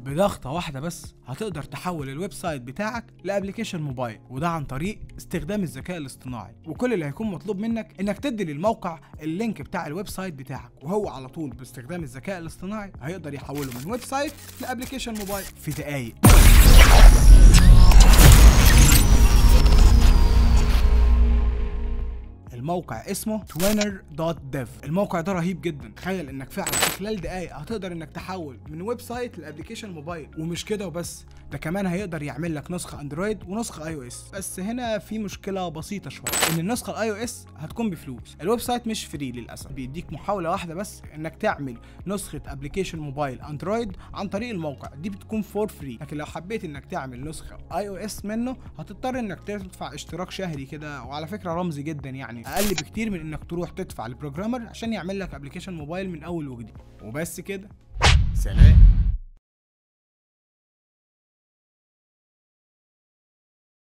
بضغطة واحدة بس هتقدر تحول الويب سايت بتاعك لابلكيشن موبايل وده عن طريق استخدام الذكاء الاصطناعي وكل اللي هيكون مطلوب منك انك تدي للموقع اللينك بتاع الويب سايت بتاعك وهو على طول باستخدام الذكاء الاصطناعي هيقدر يحوله من ويب سايت لابلكيشن موبايل في دقايق الموقع اسمه twinner.dev الموقع ده رهيب جدا تخيل انك فعلا في خلال دقايق هتقدر انك تحول من ويب سايت لابلكيشن موبايل ومش كده وبس ده كمان هيقدر يعمل لك نسخه اندرويد ونسخه اي او اس بس هنا في مشكله بسيطه شويه ان النسخه الاي او اس هتكون بفلوس الويب سايت مش فري للاسف بيديك محاوله واحده بس انك تعمل نسخه ابلكيشن موبايل اندرويد عن طريق الموقع دي بتكون فور فري لكن لو حبيت انك تعمل نسخه اي او اس منه هتضطر انك تدفع اشتراك شهري كده وعلى فكره رمزي جدا يعني اقل بكتير من انك تروح تدفع لبروجرامر عشان يعمل لك ابلكيشن موبايل من اول وجديد وبس كده سلام